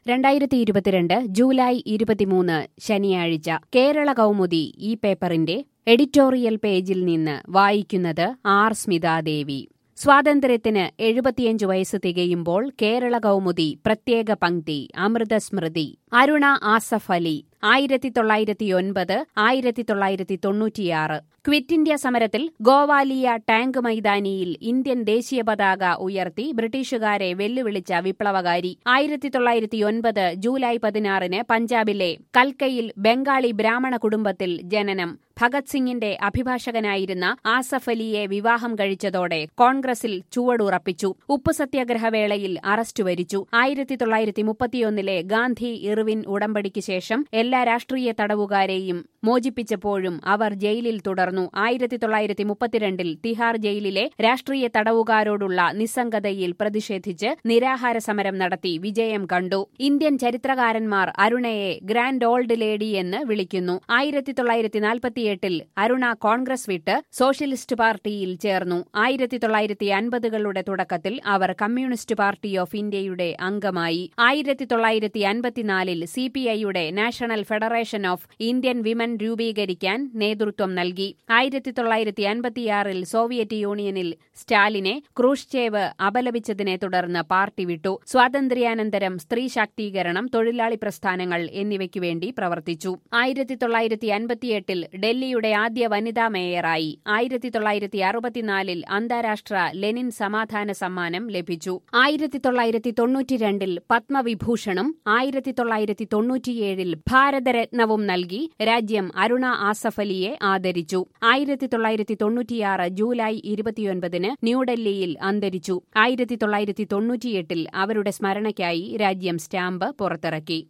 രണ്ടായിരത്തി ഇരുപത്തിരണ്ട് ജൂലൈ ഇരുപത്തിമൂന്ന് ശനിയാഴ്ച കേരള കൗമുദി ഈ പേപ്പറിന്റെ എഡിറ്റോറിയൽ പേജിൽ നിന്ന് വായിക്കുന്നത് ആർ സ്മിതാദേവി സ്വാതന്ത്ര്യത്തിന് എഴുപത്തിയഞ്ച് വയസ്സ് തികയുമ്പോൾ കേരള കൗമുദി പ്രത്യേക പങ്ക്തി അമൃതസ്മൃതി അരുണ ആസഫ് അലി ആയിരത്തി തൊള്ളായിരത്തി ഒൻപത് ആയിരത്തി തൊള്ളായിരത്തി തൊണ്ണൂറ്റിയാറ് ക്വിറ്റ് ഇന്ത്യ സമരത്തിൽ ഗോവാലിയ ടാങ്ക് മൈതാനിയിൽ ഇന്ത്യൻ ദേശീയ പതാക ഉയർത്തി ബ്രിട്ടീഷുകാരെ വെല്ലുവിളിച്ച വിപ്ലവകാരി ആയിരത്തി തൊള്ളായിരത്തി ഒൻപത് ജൂലൈ പതിനാറിന് പഞ്ചാബിലെ കൽക്കയിൽ ബംഗാളി ബ്രാഹ്മണ കുടുംബത്തിൽ ജനനം ഭഗത് സിംഗിന്റെ അഭിഭാഷകനായിരുന്ന ആസഫ് അലിയെ വിവാഹം കഴിച്ചതോടെ കോൺഗ്രസിൽ ചുവടുറപ്പിച്ചു ഉപ്പു സത്യാഗ്രഹ വേളയിൽ അറസ്റ്റ് വരിച്ചു ആയിരത്തി തൊള്ളായിരത്തി മുപ്പത്തിയൊന്നിലെ ഗാന്ധി ഇർവിൻ ഉടമ്പടിക്ക് ശേഷം എല്ലാ രാഷ്ട്രീയ തടവുകാരെയും മോചിപ്പിച്ചപ്പോഴും അവർ ജയിലിൽ തുടർന്നു ആയിരത്തി തൊള്ളായിരത്തി മുപ്പത്തിരണ്ടിൽ തിഹാർ ജയിലിലെ രാഷ്ട്രീയ തടവുകാരോടുള്ള നിസ്സംഗതയിൽ പ്രതിഷേധിച്ച് നിരാഹാര സമരം നടത്തി വിജയം കണ്ടു ഇന്ത്യൻ ചരിത്രകാരന്മാർ അരുണയെ ഗ്രാൻഡ് ഓൾഡ് ലേഡി എന്ന് വിളിക്കുന്നു ആയിരത്തി തൊള്ളായിരത്തി നാൽപ്പത്തിയെട്ടിൽ അരുണ കോൺഗ്രസ് വിട്ട് സോഷ്യലിസ്റ്റ് പാർട്ടിയിൽ ചേർന്നു ആയിരത്തി തൊള്ളായിരത്തി അൻപതുകളുടെ തുടക്കത്തിൽ അവർ കമ്മ്യൂണിസ്റ്റ് പാർട്ടി ഓഫ് ഇന്ത്യയുടെ അംഗമായി ആയിരത്തി തൊള്ളായിരത്തി അൻപത്തിനാലിൽ സി പി ഐയുടെ national federation of Indian women രൂപീകരിക്കാൻ നേതൃത്വം നൽകി ആയിരത്തി തൊള്ളായിരത്തി അൻപത്തിയാറിൽ സോവിയറ്റ് യൂണിയനിൽ സ്റ്റാലിനെ ക്രൂഷ്ചേവ് അപലപിച്ചതിനെ തുടർന്ന് പാർട്ടി വിട്ടു സ്വാതന്ത്ര്യാനന്തരം സ്ത്രീ ശാക്തീകരണം തൊഴിലാളി പ്രസ്ഥാനങ്ങൾ എന്നിവയ്ക്കു വേണ്ടി പ്രവർത്തിച്ചു ആയിരത്തി തൊള്ളായിരത്തി അൻപത്തിയെട്ടിൽ ഡൽഹിയുടെ ആദ്യ വനിതാ മേയറായി ആയിരത്തി തൊള്ളായിരത്തി അറുപത്തിനാലിൽ അന്താരാഷ്ട്ര ലെനിൻ സമാധാന സമ്മാനം ലഭിച്ചു ആയിരത്തി തൊള്ളായിരത്തി തൊണ്ണൂറ്റിരണ്ടിൽ പത്മവിഭൂഷണും ആയിരത്തി തൊള്ളായിരത്തി തൊണ്ണൂറ്റിയേഴിൽ ഭാരതരത്നവും നൽകി രാജ്യം അരുണ ആസഫ് അലിയെ ആദരിച്ചു ആയിരത്തി തൊള്ളായിരത്തി തൊണ്ണൂറ്റിയാറ് ജൂലൈ ഇരുപത്തിയൊൻപതിന് ന്യൂഡൽഹിയിൽ അന്തരിച്ചു ആയിരത്തി തൊള്ളായിരത്തി തൊണ്ണൂറ്റിയെട്ടിൽ അവരുടെ സ്മരണയ്ക്കായി രാജ്യം സ്റ്റാമ്പ് പുറത്തിറക്കി